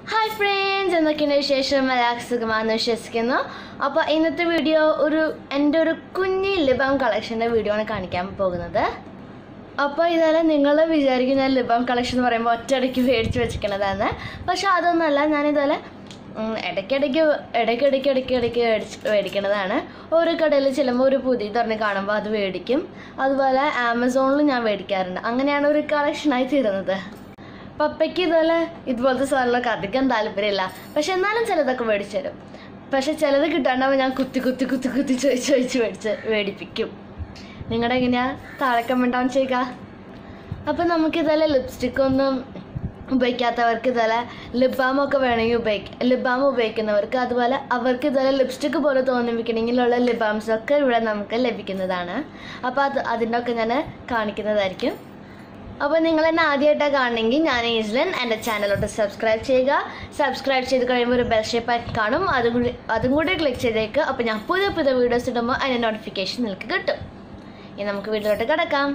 Hi friends എന്തൊക്കെയാണ് വിശേഷം എല്ലാവർക്കും സുഖമാണെന്ന് വിശ്വസിക്കുന്നു അപ്പോൾ ഇന്നത്തെ വീഡിയോ ഒരു എൻ്റെ ഒരു കുഞ്ഞി ലിബാം കളക്ഷൻ്റെ വീഡിയോ ആണ് കാണിക്കാൻ പോകുന്നത് അപ്പോൾ ഇതെല്ലാം നിങ്ങൾ വിചാരിക്കുന്ന ലിബാം കളക്ഷൻ എന്ന് പറയുമ്പോൾ ഒറ്റയടിക്ക് മേടിച്ച് വെച്ചിരിക്കണതാണ് പക്ഷെ അതൊന്നുമല്ല ഞാനിതുപോലെ ഉം, ഇടയ്ക്കിടയ്ക്ക് ഇടയ്ക്കിടയ്ക്ക് ഇടയ്ക്ക് ഇടയ്ക്ക് മേടിച്ച് മേടിക്കണതാണ് ഓരോ കടയിൽ ചെല്ലുമ്പോൾ ഒരു പുതിയ തുറന്ന് കാണുമ്പോൾ അത് മേടിക്കും അതുപോലെ ആമസോണിൽ ഞാൻ മേടിക്കാറുണ്ട് അങ്ങനെയാണ് ഒരു കളക്ഷനായി തീരുന്നത് പപ്പയ്ക്ക് ഇതുപോലെ ഇതുപോലത്തെ സാധനങ്ങളൊക്കെ അധികം താല്പര്യമില്ല പക്ഷെ എന്നാലും ചിലതൊക്കെ മേടിച്ചു തരും പക്ഷെ ചിലത് കിട്ടാണ്ടാവുമ്പോൾ ഞാൻ കുത്തി കുത്തി കുത്തി കുത്തി ചോദിച്ച് ചോദിച്ച് മേടിച്ച് മേടിപ്പിക്കും നിങ്ങളുടെ എങ്ങനെയാ താഴെ കമൻറ്റ് ഡൗൺ ചെയ്യുക അപ്പം നമുക്ക് ഇതുപോലെ ലിപ്സ്റ്റിക് ഒന്നും ഉപയോഗിക്കാത്തവർക്ക് ഇതുപോലെ ലിപ് ബാം ഒക്കെ വേണമെങ്കിൽ ഉപയോഗിക്കാം ലിപ് ബാം ഉപയോഗിക്കുന്നവർക്ക് അതുപോലെ അവർക്ക് ഇതുപോലെ ലിപ്സ്റ്റിക് പോലെ തോന്നിപ്പിക്കണമെങ്കിലുള്ള ലിപ് ബാംസ് ഒക്കെ ഇവിടെ നമുക്ക് ലഭിക്കുന്നതാണ് അപ്പോൾ അത് അതിൻ്റെ ഒക്കെ ഞാൻ കാണിക്കുന്നതായിരിക്കും അപ്പോൾ നിങ്ങൾ എന്നെ ആദ്യമായിട്ടാണ് കാണണമെങ്കിൽ ഞാൻ ഈസ്ലൻ എൻ്റെ ചാനലോട്ട് സബ്സ്ക്രൈബ് ചെയ്യുക സബ്സ്ക്രൈബ് ചെയ്ത് കഴിയുമ്പോൾ ഒരു ബെൽ ഷേപ്പ് ആയി കാണും അതും കൂടി അതും കൂടി ക്ലിക്ക് ചെയ്തേക്ക് അപ്പോൾ ഞാൻ പുതിയ പുതിയ വീഡിയോസ് ഇടുമ്പോൾ അതിൻ്റെ നോട്ടിഫിക്കേഷൻ നിങ്ങൾക്ക് കിട്ടും ഇനി നമുക്ക് വീട്ടിലോട്ട് കിടക്കാം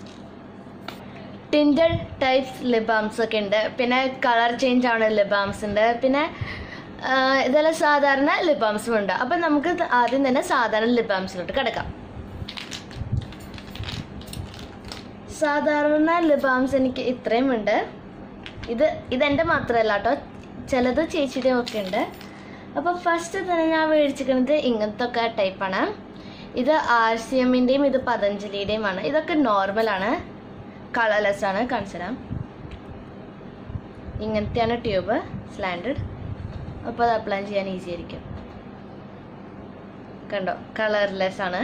ടിൻഡർ ടൈപ്സ് ലിബാംസ് ഒക്കെ ഉണ്ട് പിന്നെ കളർ ചേഞ്ച് ആണ് ലിബാംസ് ഉണ്ട് പിന്നെ ആ, ഇതെല്ലാം സാധാരണ ലിബാംസും ഉണ്ട് അപ്പം നമുക്ക് ത- ആദ്യം തന്നെ സാധാരണ ലിബാംസിലോട്ട് കിടക്കാം സാധാരണ ലിബാംസ് എനിക്ക് ഇത്രയും ഉണ്ട് ഇത് ഇതെൻ്റെ മാത്രമല്ല കേട്ടോ ചിലത് ചേച്ചിയുടെ ഒക്കെ ഉണ്ട് അപ്പോൾ ഫസ്റ്റ് തന്നെ ഞാൻ മേടിച്ചിരിക്കുന്നത് ഇങ്ങനത്തെ ഒക്കെ ടൈപ്പാണ് ഇത് ആർ സി എമ്മിൻ്റെയും ഇത് പതഞ്ജലിയുടെയും ആണ് ഇതൊക്കെ നോർമലാണ് കളർലെസ് ആണ് കാണിച്ചു തരാം ഇങ്ങനത്തെയാണ് ട്യൂബ് സ്ലാൻഡഡ് അപ്പോൾ അത് അപ്ലൈ ചെയ്യാൻ ഈസി ആയിരിക്കും കണ്ടോ കളർലെസ് ആണ്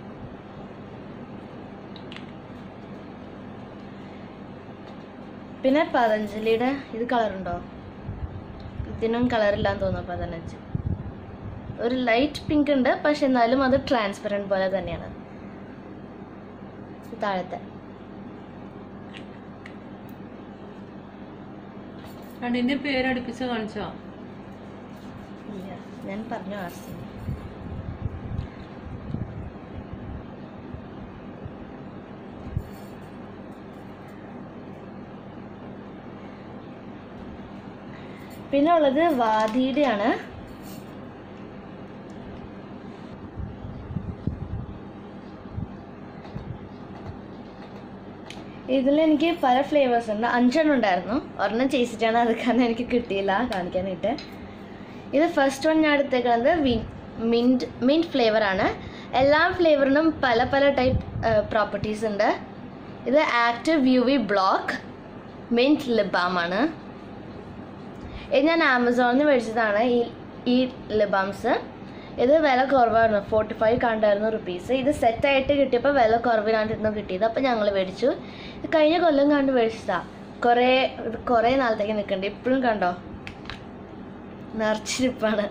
പിന്നെ പതഞ്ജലിയുടെ ഇത് കളറുണ്ടോ ഇതിനും കളറില്ലാന്ന് തോന്നുന്നു പതിനഞ്ച് ഒരു ലൈറ്റ് പിങ്ക് ഉണ്ട് പക്ഷെ എന്നാലും അത് ട്രാൻസ്പെറൻറ്റ് പോലെ തന്നെയാണ് ഇത് താഴത്തെ രണ്ടിന്റെ പേര് അടുപ്പിച്ച് കാണിച്ചോ ഇല്ല ഞാൻ പറഞ്ഞു ആർസി പിന്നെ ഉള്ളത് വാദിയുടെ ആണ് ഇതിൽ എനിക്ക് പല ഫ്ലേവേഴ്സ് ഉണ്ട് അഞ്ചെണ്ണം ഉണ്ടായിരുന്നു ഒരെണ്ണം ചേച്ചിട്ടാണ് അത് കാരണം എനിക്ക് കിട്ടിയില്ല കാണിക്കാനായിട്ട് ഇത് ഫസ്റ്റ് വൺ ഞാൻ എടുത്തേക്കുന്നത് മിൻറ്റ് മിൻറ്റ് ഫ്ലേവർ ആണ് എല്ലാ ഫ്ലേവറിനും പല പല ടൈപ്പ് പ്രോപ്പർട്ടീസ് ഉണ്ട് ഇത് active U V block mint lip balm ആണ് ഇത് ഞാൻ ആമസോണിൽ നിന്ന് മേടിച്ചതാണ് ഈ ഈ ലിബാംസ് ഇത് വില കുറവായിരുന്നു ഫോർട്ടി ഫൈവ് കണ്ടായിരുന്നു റുപ്പീസ് ഇത് സെറ്റായിട്ട് കിട്ടിയപ്പോൾ വില കുറവിനാണ്ടിരുന്നു കിട്ടിയത് അപ്പോൾ ഞങ്ങൾ മേടിച്ചു ഇത് കഴിഞ്ഞ കൊല്ലം കണ്ട് മേടിച്ചതാണ് കുറേ ഇത് കുറേ നാളത്തേക്ക് നിൽക്കുന്നുണ്ട് ഇപ്പോഴും കണ്ടോ നിറച്ചിരിപ്പാണ്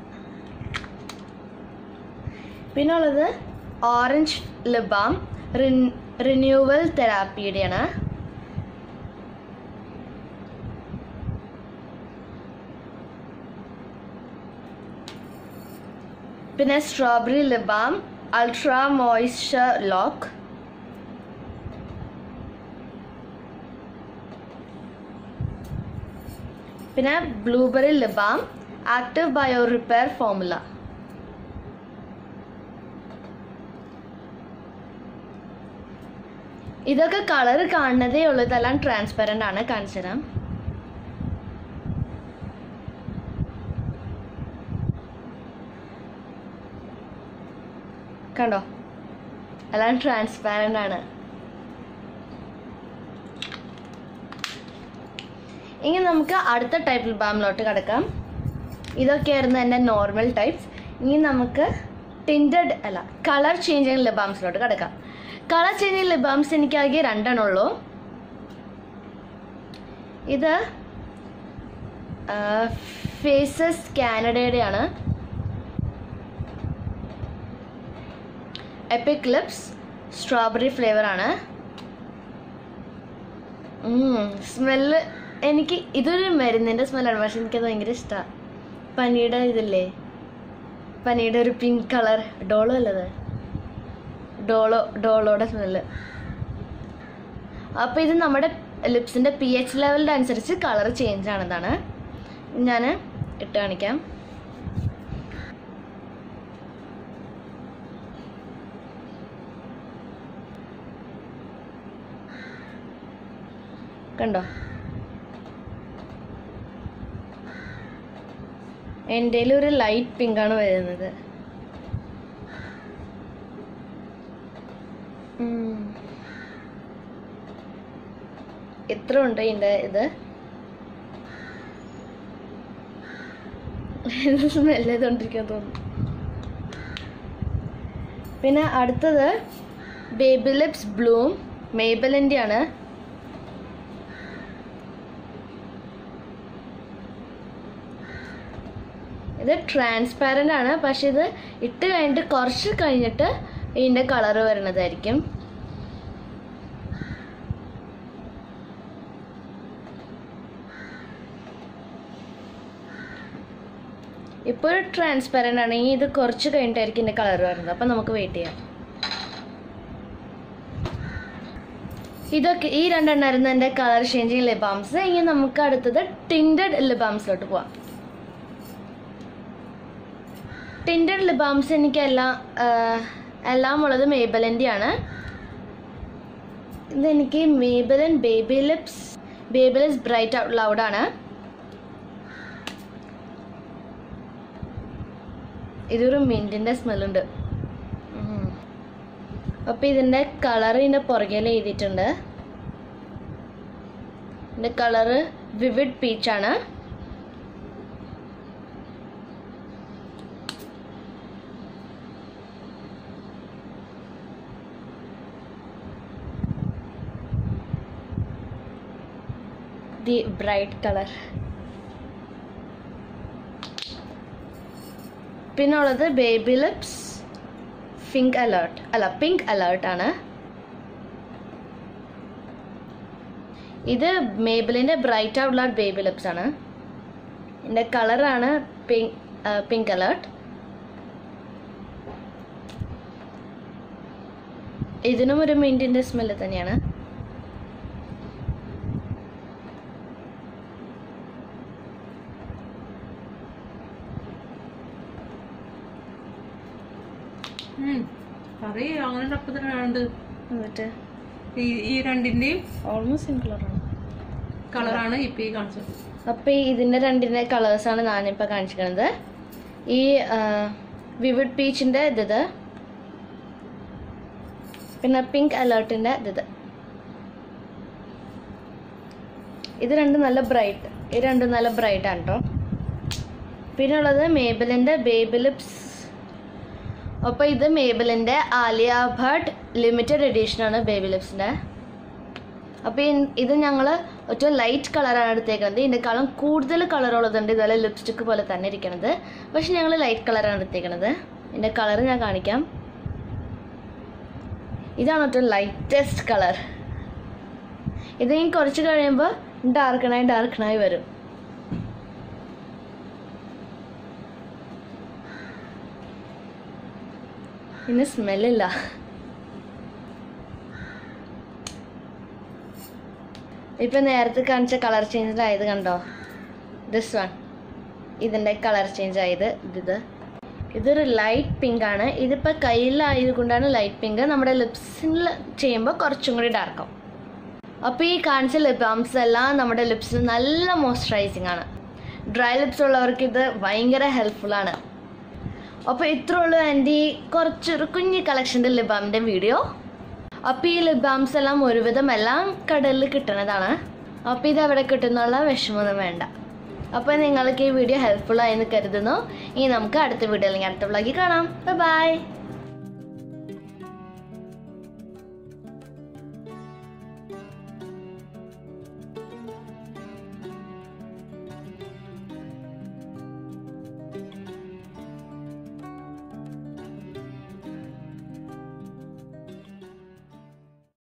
പിന്നെ ഉള്ളത് ഓറഞ്ച് ലിബാം റിന്യൂവൽ തെറാപ്പിയുടെയാണ് പിന്നെ strawberry lip balm ultra moisture lock പിന്നെ blueberry lip balm active bio repair formula ഇതൊക്കെ കളർ കാണുന്നതേ ഉള്ളൂ ഇതെല്ലാം ട്രാൻസ്പെറൻ്റ് ആണ് കാണിച്ചു തരാം കണ്ടോ എല്ലാം ട്രാൻസ്പാരൻ്റ് ആണ് ഇനി നമുക്ക് അടുത്ത ടൈപ്പ് ലിബാമിലോട്ട് കിടക്കാം ഇതൊക്കെയായിരുന്നു എൻ്റെ നോർമൽ ടൈപ്സ് ഇനി നമുക്ക് ടിൻറ്റഡ് അല്ല കളർ ചേഞ്ചിങ് ലിബാംസിലോട്ട് കിടക്കാം കളർ ചേഞ്ചിങ് ലിബാംസ് എനിക്കാകെ രണ്ടെണ്ണം ഉള്ളൂ ഇത് ഫേസസ് കാനഡയുടെയാണ് എപ്പിക് ലിപ്സ് സ്ട്രോബെറി ഫ്ലേവർ ആണ് സ്മെല്ല് എനിക്ക് ഇതൊരു മരുന്നിൻ്റെ സ്മെല്ലാണ് പക്ഷെ എനിക്കത് ഭയങ്കര ഇഷ്ടമാണ് പനിയുടെ ഇതില്ലേ പനിയുടെ ഒരു പിങ്ക് കളർ ഡോളോ അല്ലത് ഡോളോ ഡോളോയുടെ സ്മെല്ല് അപ്പോൾ ഇത് നമ്മുടെ ലിപ്സിൻ്റെ പി എച്ച് ലെവലിൻ്റെ അനുസരിച്ച് കളർ ചേഞ്ച് ആണതാണ് ഞാൻ ഇട്ട് കാണിക്കാം കണ്ടോ എൻ്റെ ഒരു ലൈറ്റ് പിങ്ക് ആണ് വരുന്നത് ഉം. എത്ര ഉണ്ട് ഇതിൻ്റെ ഇത് സ്മെല്ല് ചെയ്തോണ്ടിരിക്കാൻ തോന്നുന്നു പിന്നെ അടുത്തത് ബേബി ലിപ്സ് ബ്ലൂം മേബലിൻ്റെ ആണ് ഇത് ട്രാൻസ്പാരൻ്റ് ആണ് പക്ഷെ ഇത് ഇട്ട് കഴിഞ്ഞിട്ട് കുറച്ച് കഴിഞ്ഞിട്ട് ഇതിൻ്റെ കളറ് വരുന്നതായിരിക്കും ഇപ്പോൾ ഒരു ട്രാൻസ്പാരൻ്റ് ആണെങ്കിൽ ഇത് കുറച്ച് കഴിഞ്ഞിട്ടായിരിക്കും ഇതിൻ്റെ കളർ വരുന്നത് അപ്പം നമുക്ക് വെയിറ്റ് ചെയ്യാം ഇതൊക്കെ ഈ രണ്ടെണ്ണമായിരുന്നു എൻ്റെ കളർ ചേഞ്ചിങ് ലിബാംസ് ഇനി നമുക്ക് അടുത്തത് ടിൻഡഡ് ലിബാംസിലോട്ട് പോവാം ടിൻഡഡ് ലിബാംസ് എനിക്ക് എല്ലാം ആഹ്, എല്ലാം ഉള്ളത് മേബലിൻ്റെ ആണ് ഇതെനിക്ക് Maybelline baby lips baby lips bright out ലൗഡാണ് ഇതൊരു മിൻറ്റിൻ്റെ സ്മെല്ലുണ്ട് അപ്പോൾ ഇതിൻ്റെ കളർ ഇതിൻ്റെ പുറകിൽ എഴുതിയിട്ടുണ്ട് ഇതിൻ്റെ കളറ് വിവിഡ് പീച്ചാണ് ദി ബ്രൈറ്റ് കളർ പിന്നെ ഉള്ളത് ബേബി ലിപ്സ് പിങ്ക് അലേർട്ട് അല്ല പിങ്ക് അലേർട്ട് ആണ് ഇത് മേബിളിൻ്റെ bright out loud baby lips ആണ് ഇതിൻ്റെ കളറാണ് പിങ്ക് പിങ്ക് അലേർട്ട് ഇതിനും ഒരു മിൻറ്റിൻ്റെ സ്മെല്ല് തന്നെയാണ് ഉം. പറയ് അങ്ങനെ അപ്പത്തിനാണ്ട് എന്നിട്ട് ഈ ഈ രണ്ടിന്റെയും ഓൾമോസ്റ്റ് സെയിം കളറാണ് കളറാണ് ഇപ്പൊ ഈ കാണിച്ചത് അപ്പോൾ ഈ ഇതിൻ്റെ രണ്ടിൻ്റെ കളേഴ്സാണ് ഞാനിപ്പോൾ കാണിച്ചിരിക്കുന്നത് ഈ വിവിഡ് പീച്ചിൻ്റെ ഇത് പിന്നെ പിങ്ക് അലേർട്ടിൻ്റെ ഇത് ഇത് രണ്ടും നല്ല ബ്രൈറ്റ് ഇത് രണ്ടും നല്ല ബ്രൈറ്റ് ആണ് കേട്ടോ പിന്നെ ഉള്ളത് മേബിലിൻ്റെ ബേബി ലിപ്സ് അപ്പോൾ ഇത് മേബിലിൻ്റെ ആലിയ ഭട്ട് ലിമിറ്റഡ് എഡീഷനാണ് ബേബി ലിപ്സിൻ്റെ അപ്പോൾ ഇത് ഞങ്ങൾ ഒറ്റ ലൈറ്റ് കളറാണ് എടുത്തേക്കുന്നത് ഇതിൻ്റെക്കാളും കൂടുതൽ കളറുള്ളതുണ്ട് ഇതുപോലെ ലിപ്സ്റ്റിക്ക് പോലെ തന്നെ ഇരിക്കണത് പക്ഷെ ഞങ്ങൾ ലൈറ്റ് കളറാണ് എടുത്തേക്കുന്നത് ഇതിൻ്റെ കളർ ഞാൻ കാണിക്കാം ഇതാണ് ഏറ്റവും ലൈറ്റസ്റ്റ് കളർ ഇത് ഇനി കുറച്ച് കഴിയുമ്പോൾ ഡാർക്കണായി ഡാർക്കണായി വരും ഇന്ന് സ്മെല്ലില്ല ഇപ്പൊ നേരത്തെ കാണിച്ച കളർ ചേഞ്ച് ആയത് കണ്ടോ ദിസ് വൺ ഇതിന്റെ കളർ ചേഞ്ച് ആയത് ഇത് ഇതൊരു ലൈറ്റ് പിങ്ക് ആണ് ഇതിപ്പോൾ കയ്യിലായത് കൊണ്ടാണ് ലൈറ്റ് പിങ്ക് നമ്മുടെ ലിപ്സിൽ ചെയ്യുമ്പോൾ കുറച്ചും കൂടി ഡാർക്കും അപ്പോൾ ഈ കാണിച്ച ലിപ് ബാംസ് എല്ലാം നമ്മുടെ ലിപ്സിന് നല്ല മോയ്സ്ചറൈസിങ് ആണ് ഡ്രൈ ലിപ്സ് ഉള്ളവർക്ക് ഇത് ഭയങ്കര ഹെൽപ്ഫുൾ ആണ് അപ്പോൾ ഇത്രേ ഉള്ളൂ എൻ്റെ ഈ കുറച്ചൊരു കുഞ്ഞി കളക്ഷൻ്റെ ലിപ് ബാമിൻ്റെ വീഡിയോ അപ്പോൾ ഈ ലിപ് ബാംസ് എല്ലാം ഒരുവിധം എല്ലാം കടലിൽ കിട്ടുന്നതാണ് അപ്പോൾ ഇത് എവിടെ കിട്ടുന്നുള്ള വിഷമമൊന്നും വേണ്ട അപ്പോൾ നിങ്ങൾക്ക് ഈ വീഡിയോ ഹെൽപ്ഫുൾ ആയെന്ന് കരുതുന്നു ഇനി നമുക്ക് അടുത്ത വീഡിയോ അല്ലെങ്കിൽ അടുത്ത വ്ളോഗിൽ കാണാം ബൈ